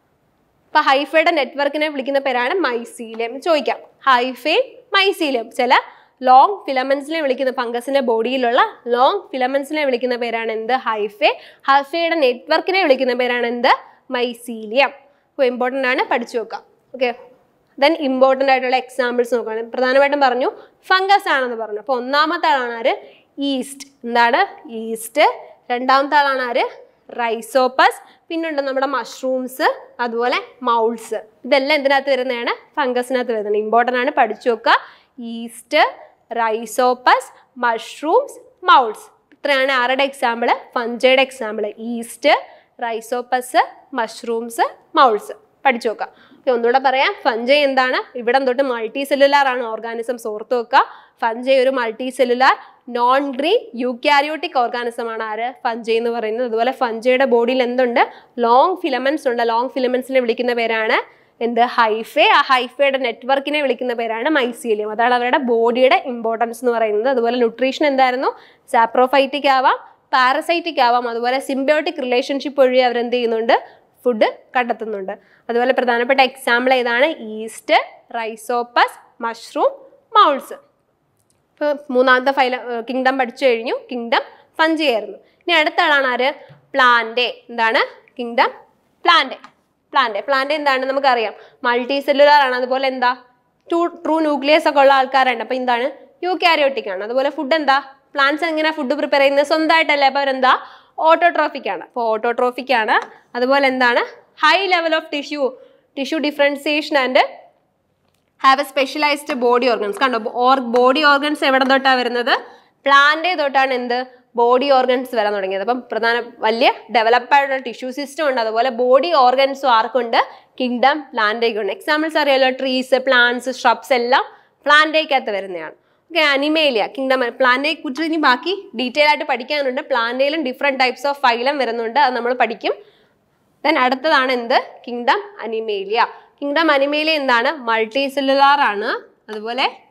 അപ്പൊ ഹൈഫയുടെ നെറ്റ്വർക്കിനെ വിളിക്കുന്ന പേരാണ് മൈസീലിയം ചോദിക്കാം ഹൈഫേ മൈസീലിയം ചില ലോങ് ഫിലമെന്റ്സിനെ വിളിക്കുന്ന ഫംഗസിന്റെ ബോഡിയിലുള്ള ലോങ് ഫിലമെന്റ്സിനെ വിളിക്കുന്ന പേരാണ് എന്ത് ഹൈഫേ ഹൈഫയുടെ നെറ്റ്വർക്കിനെ വിളിക്കുന്ന പേരാണ് എന്ത് മൈസീലിയം അപ്പോൾ ഇമ്പോർട്ടൻ്റ് ആണ് പഠിച്ചു വെക്കാം ഓക്കെ ദെൻ ഇമ്പോർട്ടൻ്റ് ആയിട്ടുള്ള എക്സാമ്പിൾസ് നോക്കുകയാണെങ്കിൽ പ്രധാനമായിട്ടും പറഞ്ഞു ഫംഗസ് ആണെന്ന് പറഞ്ഞു അപ്പോൾ ഒന്നാമത്തെ ആളാണ് ആര് ഈസ്റ്റ് എന്താണ് ഈസ്റ്റ് രണ്ടാമത്തെ ആളാണ് ആര് റൈസോപ്പസ് പിന്നുണ്ട് നമ്മുടെ മഷ്റൂംസ് അതുപോലെ മൗൾസ് ഇതെല്ലാം എന്തിനകത്ത് വരുന്നതാണ് ഫംഗസിനകത്ത് വരുന്നത് ഇമ്പോർട്ടൻ്റ് ആണ് പഠിച്ചു വെക്കുക ഈസ്റ്റ് റൈസോപ്പസ് മഷ്റൂംസ് മൗൾസ് ഇത്രയാണ് ആരുടെ എക്സാമ്പിൾ ഫഞ്ചയുടെ example yeast rhizopus mushrooms moulds പഠിച്ചു നോക്കാം ഓക്കെ ഒന്നുകൂടെ പറയാം ഫഞ്ചൈ എന്താണ് ഇവിടം തൊട്ട് മൾട്ടി സെല്ലുലാർ ആണ് ഓർഗാനിസംസ് ഓർത്ത് വെക്കുക ഫഞ്ചൈ ഒരു multicellular non green eukaryotic organism ആണ് ആര് ഫഞ്ചൈ എന്ന് പറയുന്നത് അതുപോലെ ഫഞ്ചയുടെ ബോഡിയിൽ എന്തുണ്ട് ലോങ് ഫിലമെന്റ്സ് ഉണ്ട് ലോങ് ഫിലമെന്റ്സിനെ വിളിക്കുന്ന പേരാണ് എന്ത് ഹൈഫേ ആ ഹൈഫയുടെ നെറ്റ്വർക്കിനെ വിളിക്കുന്ന പേരാണ് മൈസീലിയം അതാണ് അവരുടെ ബോഡിയുടെ ഇമ്പോർട്ടൻസ് എന്ന് പറയുന്നത് അതുപോലെ ന്യൂട്രീഷൻ എന്തായിരുന്നു സാപ്രോഫൈറ്റിക് ആവാം പാരസൈറ്റിക് ആവാം അതുപോലെ സിംബയോട്ടിക് റിലേഷൻഷിപ്പ് വഴി അവരെന്ത് ചെയ്യുന്നുണ്ട് ഫുഡ് കണ്ടെത്തുന്നുണ്ട് അതുപോലെ പ്രധാനപ്പെട്ട എക്സാമ്പിൾ ഏതാണ് ഈസ്റ്റ് റൈസോപ്പസ് മഷ്റൂം മൗൾസ് ഇപ്പോൾ മൂന്നാമത്തെ ഫൈല കിങ്ഡം പഠിച്ചു കഴിഞ്ഞു കിങ്ഡം ഫഞ്ചി ആയിരുന്നു ഇനി അടുത്ത ആളാണ് ആര് പ്ലാന്റ് എന്താണ് കിങ്ഡം പ്ലാന്റ് പ്ലാന്റ് പ്ലാന്റ് എന്താണ് നമുക്കറിയാം മൾട്ടി സെല്ലുലാർ ആണ് അതുപോലെ എന്താ ടു ട്രൂ ന്യൂക്ലിയസ് ഒക്കെ ഉള്ള ആൾക്കാരുണ്ട് അപ്പോൾ എന്താണ് യൂക്യാരിയോട്ടിക് ആണ് അതുപോലെ ഫുഡ് എന്താ പ്ലാന്റ്സ് എങ്ങനെ ഫുഡ് പ്രിപ്പയർ ചെയ്യുന്നത് സ്വന്തമായിട്ടല്ലേ അപ്പോൾ അവരെന്താ ഓട്ടോട്രോഫിക് ആണ് അപ്പോൾ ഓട്ടോട്രോഫിക് ആണ് അതുപോലെ എന്താണ് high level of tissue tissue differentiation and have a specialised body organs കണ്ടോ ഓർ ബോഡി ഓർഗൻസ് എവിടെ തൊട്ടാണ് വരുന്നത് പ്ലാന്റ് തൊട്ടാണ് എന്ത് ബോഡി ഓർഗൻസ് വരാൻ തുടങ്ങിയത് അപ്പം പ്രധാന വലിയ ഡെവലപ്പ് ആയിട്ടുള്ള ടിഷ്യൂ സിസ്റ്റം ഉണ്ട് അതുപോലെ ബോഡി ഓർഗൻസും ആർക്കുണ്ട് കിങ്ഡം പ്ലാന്റേക്കുണ്ട് എക്സാമ്പിൾസ് അറിയാലോ ട്രീസ് പ്ലാന്റ്സ് ഷ്രബ്സ് എല്ലാം പ്ലാന്റേക്കകത്ത് വരുന്നതാണ് ഓക്കെ അനിമേലിയ കിങ്ഡം പ്ലാന്റയെ കുറിച്ച് ഇനി ബാക്കി ഡീറ്റെയിൽ ആയിട്ട് പഠിക്കാനുണ്ട് പ്ലാന്റയിലും ഡിഫറെൻറ്റ് ടൈപ്സ് ഓഫ് ഫൈലം വരുന്നുണ്ട് അത് നമ്മൾ പഠിക്കും ദെൻ അടുത്തതാണ് എന്ത് കിങ്ഡം അനിമേലിയ കിങ്ഡം അനിമേലിയ എന്താണ് മൾട്ടി സെല്ലുലാർ ആണ് അതുപോലെ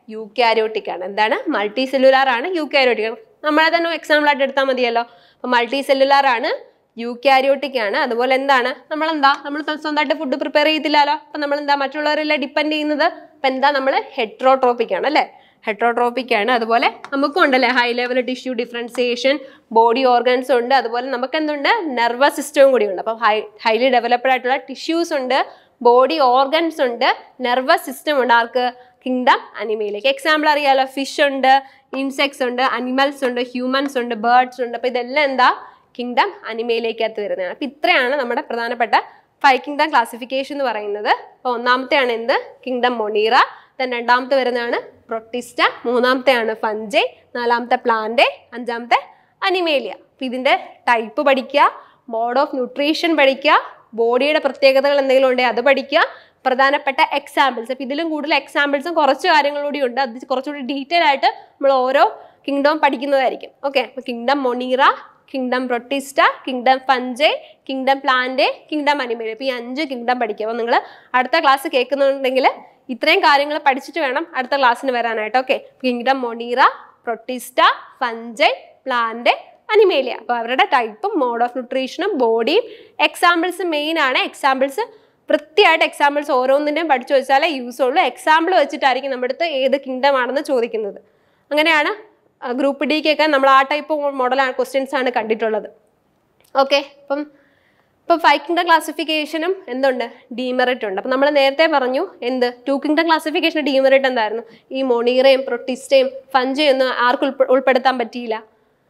യൂക്യാരിയോട്ടിക് ആണ് എന്താണ് മൾട്ടി സെല്ലുലാർ ആണ് യൂക്യാരിയോട്ടിക് ആണ് നമ്മളെ തന്നെ എക്സാമ്പിൾ ആയിട്ട് എടുത്താൽ മതിയല്ലോ അപ്പോൾ മൾട്ടി സെല്ലുലാർ ആണ് യൂക്യാരിയോട്ടിക് ആണ് അതുപോലെ എന്താണ് നമ്മളെന്താ നമ്മൾ സ്വന്തമായിട്ട് ഫുഡ് പ്രിപ്പയർ ചെയ്തില്ലല്ലോ അപ്പം നമ്മൾ എന്താ മറ്റുള്ളവരെല്ലാം ഡിപ്പെൻഡ് ചെയ്യുന്നത് അപ്പം എന്താ നമ്മൾ ഹെട്രോട്രോപ്പിക് ആണ് അല്ലേ ഹെട്രോട്രോപ്പിക് ആണ് അതുപോലെ നമുക്കും ഉണ്ടല്ലേ high level tissue differentiation body organs ഉണ്ട് അതുപോലെ നമുക്ക് എന്തുണ്ട് നെർവസ് സിസ്റ്റവും കൂടി ഉണ്ട് അപ്പം ഹൈ ഹൈലി ഡെവലപ്ഡ് ആയിട്ടുള്ള ടിഷ്യൂസ് ഉണ്ട് ബോഡി ഓർഗൻസ് ഉണ്ട് നെർവസ് സിസ്റ്റം ഉണ്ട് ആർക്ക് കിങ്ഡം അനിമയിലേക്ക് എക്സാമ്പിൾ അറിയാലോ ഫിഷ് ഉണ്ട് ഇൻസെക്ട്സ് ഉണ്ട് അനിമൽസ് ഉണ്ട് ഹ്യൂമൻസ് ഉണ്ട് ബേർഡ്സ് ഉണ്ട് അപ്പോൾ ഇതെല്ലാം എന്താ കിങ്ഡം അനിമയിലേക്കകത്ത് വരുന്നതാണ് അപ്പം ഇത്രയാണ് നമ്മുടെ പ്രധാനപ്പെട്ട ഫൈവ് കിങ്ഡം ക്ലാസിഫിക്കേഷൻ എന്ന് പറയുന്നത് അപ്പോൾ ഒന്നാമത്തെയാണ് എന്ത് കിങ്ഡം മൊണീറ ദെൻ രണ്ടാമത്തെ വരുന്നതാണ് പ്രൊട്ടിസ്റ്റ മൂന്നാമത്തെയാണ് ഫഞ്ചെ നാലാമത്തെ പ്ലാന്റ് അഞ്ചാമത്തെ അനിമേലിയ അപ്പം ഇതിൻ്റെ ടൈപ്പ് പഠിക്കുക മോഡ് ഓഫ് ന്യൂട്രീഷൻ പഠിക്കുക ബോഡിയുടെ പ്രത്യേകതകൾ എന്തെങ്കിലും ഉണ്ടെങ്കിൽ അത് പഠിക്കുക പ്രധാനപ്പെട്ട എക്സാമ്പിൾസ് അപ്പം ഇതിലും കൂടുതൽ എക്സാമ്പിൾസും കുറച്ച് കാര്യങ്ങളൂടി ഉണ്ട് അത് കുറച്ചുകൂടി ഡീറ്റെയിൽ ആയിട്ട് നമ്മൾ ഓരോ കിങ്ഡവും പഠിക്കുന്നതായിരിക്കും ഓക്കെ അപ്പോൾ kingdom Monera kingdom Protista kingdom fungi kingdom plant kingdom animal ഇപ്പോൾ ഈ അഞ്ച് കിങ്ഡം പഠിക്കുക അപ്പോൾ നിങ്ങൾ അടുത്ത ക്ലാസ് കേൾക്കുന്നുണ്ടെങ്കിൽ ഇത്രയും കാര്യങ്ങൾ പഠിച്ചിട്ട് വേണം അടുത്ത ക്ലാസ്സിന് വരാനായിട്ട് okay kingdom Monera Protista fungi plant Animalia അപ്പോൾ അവരുടെ ടൈപ്പും മോഡ് ഓഫ് ന്യൂട്രീഷനും ബോഡിയും എക്സാമ്പിൾസ് മെയിൻ ആണ് എക്സാമ്പിൾസ് വൃത്തിയായിട്ട് എക്സാമ്പിൾസ് ഓരോന്നിൻ്റെയും പഠിച്ചു വെച്ചാലേ യൂസ് ഉള്ളൂ എക്സാമ്പിൾ വെച്ചിട്ടായിരിക്കും നമ്മുടെ അടുത്ത് ഏത് കിങ്ഡം ആണെന്ന് ചോദിക്കുന്നത് അങ്ങനെയാണ് ഗ്രൂപ്പ് ഡിക്കൊക്കെ നമ്മൾ ആ ടൈപ്പ് മോഡലാണ് ക്വസ്റ്റ്യൻസ് ആണ് കണ്ടിട്ടുള്ളത് ഓക്കെ അപ്പം ഇപ്പോൾ ഫൈവ് കിങ്ഡം ക്ലാസിഫിക്കേഷനും എന്തുണ്ട് ഡീമെറിറ്റ് ഉണ്ട് അപ്പം നമ്മൾ നേരത്തെ പറഞ്ഞു എന്ത് ടു കിങ്ഡം ക്ലാസിഫിക്കേഷൻ ഡീമെറിറ്റ് എന്തായിരുന്നു ഈ മൊണീറയും പ്രൊട്ടിസ്റ്റയും ഫഞ്ചയും ഒന്നും ആർക്കും ഉൾപ്പെ- ഉൾപ്പെടുത്താൻ പറ്റിയില്ല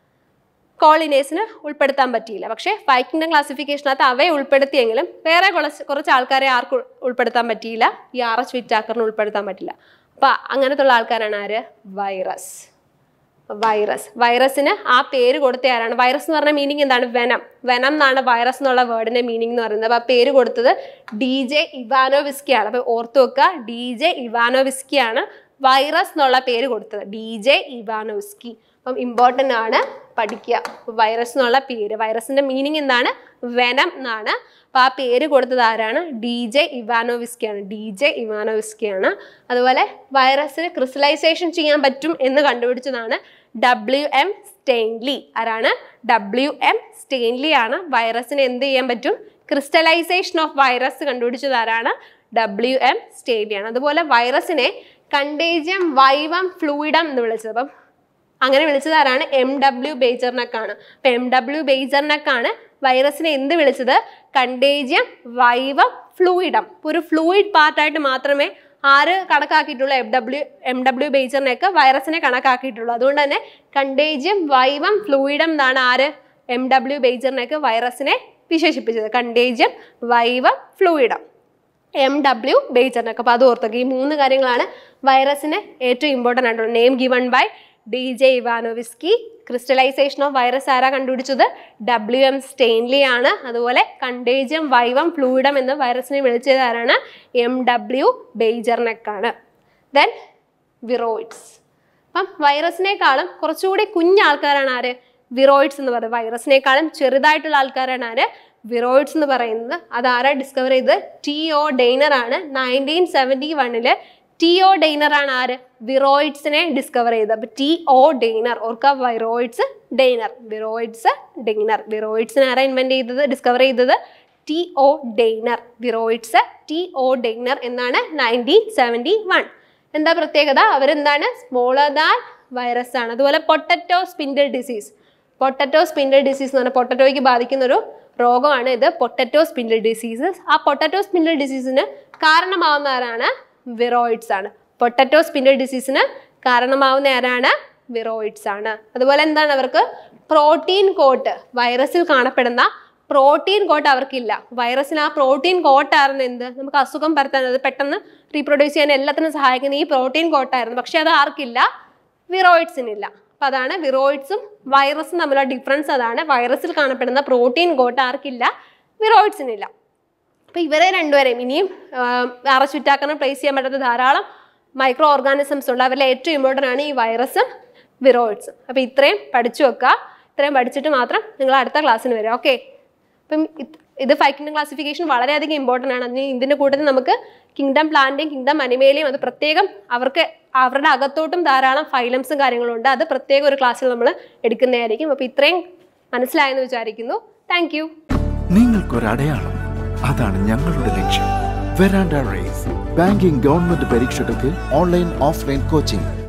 കോളിനേഴ്സിന് ഉൾപ്പെടുത്താൻ പറ്റിയില്ല പക്ഷേ ഫൈവ് കിങ്ഡം ക്ലാസിഫിക്കേഷനകത്ത് അവയെ ഉൾപ്പെടുത്തിയെങ്കിലും വേറെ കുറച്ച് കുറച്ച് ആൾക്കാരെ ആർക്കും ഉൾപ്പെടുത്താൻ പറ്റിയില്ല ഈ ആർ എച്ച് വിറ്റാക്കറിന് ഉൾപ്പെടുത്താൻ പറ്റില്ല അപ്പം അങ്ങനത്തുള്ള ആൾക്കാരാണ് ആര് വൈറസ് വൈറസ് വൈറസിന് ആ പേര് കൊടുത്ത ആരാണ് വൈറസ് എന്ന് പറഞ്ഞ മീനിങ് എന്താണ് വെനം വെനം എന്നാണ് വൈറസ് എന്നുള്ള വേർഡിന്റെ മീനിങ് എന്ന് പറയുന്നത് അപ്പോൾ ആ പേര് കൊടുത്തത് ഡി ജെ ഇവാനോവിസ്കി ആണ് അപ്പോൾ ഓർത്ത് വെക്കുക ഡി ജെ ഇവാനോവിസ്കി ആണ് വൈറസ് എന്നുള്ള പേര് കൊടുത്തത് ഡി ജെ ഇവാനോവിസ്കി അപ്പം ഇമ്പോർട്ടൻ്റ് ആണ് പഠിക്കുക വൈറസ് എന്നുള്ള പേര് വൈറസിന്റെ മീനിങ് എന്താണ് വെനം എന്നാണ് അപ്പോൾ ആ പേര് കൊടുത്തത് ആരാണ് ഡി ജെ ഇവാനോവിസ്കി ആണ് ഡി ജെ ഇവാനോവിസ്കി ആണ് അതുപോലെ വൈറസിന് ക്രിസ്റ്റലൈസേഷൻ ചെയ്യാൻ പറ്റും എന്ന് കണ്ടുപിടിച്ചതാണ് ഡബ്ല്യു എം സ്റ്റെയിൻലി ആരാണ് ഡബ്ല്യു എം സ്റ്റെയിൻലി ആണ് വൈറസിന് എന്ത് ചെയ്യാൻ പറ്റും ക്രിസ്റ്റലൈസേഷൻ ഓഫ് വൈറസ് കണ്ടുപിടിച്ചത് ആരാണ് ഡബ്ല്യു എം സ്റ്റെയിൻലി ആണ് അതുപോലെ വൈറസിനെ കണ്ടേജിയം വൈവം ഫ്ലൂയിഡം എന്ന് വിളിച്ചത് അപ്പം അങ്ങനെ വിളിച്ചത് ആരാണ് എം ഡബ്ല്യു ബേജർനക്കാണ് അപ്പം എം ഡബ്ല്യു ബേജർനക്കാണ് വൈറസിനെ എന്ത് വിളിച്ചത് കണ്ടേജിയം വൈവം ഫ്ലൂയിഡം ഇപ്പോൾ ഒരു ഫ്ലൂയിഡ് പാർട്ടായിട്ട് മാത്രമേ ആര് കണക്കാക്കിയിട്ടുള്ളൂ എം ഡബ്ല്യു എം ഡബ്ല്യു ബേജറിനെയൊക്കെ വൈറസിനെ കണക്കാക്കിയിട്ടുള്ളൂ അതുകൊണ്ട് തന്നെ കണ്ടേജിയം വൈവം ഫ്ലൂയിഡം എന്നാണ് ആര് എം ഡബ്ല്യു ബേജറിനെയൊക്കെ വൈറസിനെ വിശേഷിപ്പിച്ചത് കണ്ടേജിയം വൈവം ഫ്ലൂയിഡം എം ഡബ്ല്യു ബേജറിനൊക്കെ അപ്പോൾ അത് ഓർത്തക്കുക ഈ മൂന്ന് കാര്യങ്ങളാണ് വൈറസിന് ഏറ്റവും ഇമ്പോർട്ടൻ്റ് ആയിട്ടുള്ളത് name given by D J Ivanovsky crystallisation of virus ആരാ കണ്ടുപിടിച്ചത് ഡബ്ല്യു എം സ്റ്റെയിൻലി ആണ് അതുപോലെ കണ്ടേജിയം വൈവം ഫ്ലൂയിഡം എന്ന് വൈറസിനെ വിളിച്ചത് ആരാണ് എം ഡബ്ല്യു ബേജറിനക്കാണ് ദെൻ വിറോയിഡ്സ് അപ്പം വൈറസിനേക്കാളും കുറച്ചുകൂടി കുഞ്ഞ ആൾക്കാരാണ് ആര് വിറോയിഡ്സ് എന്ന് പറയുന്നത് വൈറസിനേക്കാളും ചെറുതായിട്ടുള്ള ആൾക്കാരാണ് ആര് വിറോയിഡ്സ് എന്ന് പറയുന്നത് അതാരാ ഡിസ്കവർ ചെയ്തത് ടി ഒ ഡെയ്നർ ആണ് നയൻറ്റീൻ സെവൻറ്റി വണ്ണില് ടി ഒ ഡെയ്നർ ആണ് ആര് വിറോയിഡ്സിനെ ഡിസ്കവർ ചെയ്തത് അപ്പൊ ടി ഒ ഡെയ്നർ ഓർക്ക വൈറോയിഡ്സ് ഡെയ്നർ വിറോയിഡ്സ് ഡെയ്നർ വിറോയിഡ്സിനെ ആരാ ഇൻവെന്റ് ചെയ്തത് ഡിസ്കവർ ചെയ്തത് T O Diener viroids T O Diener എന്നാണ് നയൻറ്റീൻ സെവൻറ്റി വൺ എന്താ പ്രത്യേകത അവരെന്താണ് സ്മോളർ ദാൻ വൈറസ് ആണ് അതുപോലെ potato spindle disease potato spindle disease എന്ന് പറഞ്ഞാൽ പൊട്ടറ്റോയ്ക്ക് ബാധിക്കുന്ന ഒരു രോഗമാണ് ഇത് പൊട്ടറ്റോ സ്പിൻഡിൽ ഡിസീസസ് ആ പൊട്ടറ്റോ സ്പിൻഡിൽ ഡിസീസിന് കാരണമാവുന്ന ആരാണ് വിറോയിഡ്സ് ആണ് പൊട്ടറ്റോ സ്പിൻഡിൽ ഡിസീസിന് കാരണമാവുന്ന ആരാണ് വിറോയിഡ്സ് ആണ് അതുപോലെ എന്താണ് അവർക്ക് പ്രോട്ടീൻ കോട്ട് വൈറസിൽ കാണപ്പെടുന്ന പ്രോട്ടീൻ കോട്ട് അവർക്കില്ല വൈറസിന് ആ പ്രോട്ടീൻ കോട്ടായിരുന്നു എന്ത് നമുക്ക് അസുഖം പരത്താൻ അത് പെട്ടെന്ന് റീപ്രൊഡ്യൂസ് ചെയ്യാൻ എല്ലാത്തിനും സഹായിക്കുന്ന ഈ പ്രോട്ടീൻ കോട്ടായിരുന്നു പക്ഷെ അത് ആർക്കില്ല വിറോയിഡ്സിനില്ല അപ്പം അതാണ് വിറോയിഡ്സും വൈറസും തമ്മിലുള്ള ഡിഫറൻസ് അതാണ് വൈറസിൽ കാണപ്പെടുന്ന പ്രോട്ടീൻ കോട്ട് ആർക്കില്ല വിറോയിഡ്സിനില്ല അപ്പോൾ ഇവരെ രണ്ടുപേരെയും ഇനിയും ആർ എച്ച് വിറ്റാക്കറിനെ പ്ലേസ് ചെയ്യാൻ പറ്റാത്ത ധാരാളം മൈക്രോ ഓർഗാനിസംസ് ഉണ്ട് അവരിൽ ഏറ്റവും ഇമ്പോർട്ടൻ്റ് ആണ് ഈ വൈറസും വിറോയിഡ്സും അപ്പോൾ ഇത്രയും പഠിച്ചു വെക്കുക ഇത്രയും പഠിച്ചിട്ട് മാത്രം നിങ്ങൾ അടുത്ത ക്ലാസ്സിന് വരിക ഓക്കെ അപ്പം ഇത് ഇത് ഫൈവ് കിങ്ഡം ക്ലാസിഫിക്കേഷൻ വളരെയധികം ഇമ്പോർട്ടൻ്റ് ആണ് അതിന് ഇതിൻ്റെ കൂട്ടത്തിൽ നമുക്ക് കിങ്ഡം പ്ലാന്റിങ് കിങ്ഡം അനിമേലിയും അത് പ്രത്യേകം അവർക്ക് അവരുടെ അകത്തോട്ടും ധാരാളം ഫൈലംസും കാര്യങ്ങളും ഉണ്ട് അത് പ്രത്യേക ഒരു ക്ലാസ്സിൽ നമ്മൾ എടുക്കുന്നതായിരിക്കും അപ്പോൾ ഇത്രയും മനസ്സിലായെന്ന് വിചാരിക്കുന്നു താങ്ക് യു നിങ്ങൾക്കൊരടയാളം അതാണ് ഞങ്ങളുടെ ലക്ഷ്യം വെറാൻഡ റേസ് ബാങ്കിംഗ് ഗവൺമെന്റ് പരീക്ഷകൾക്ക് ഓൺലൈൻ ഓഫ്ലൈൻ കോച്ചിംഗ്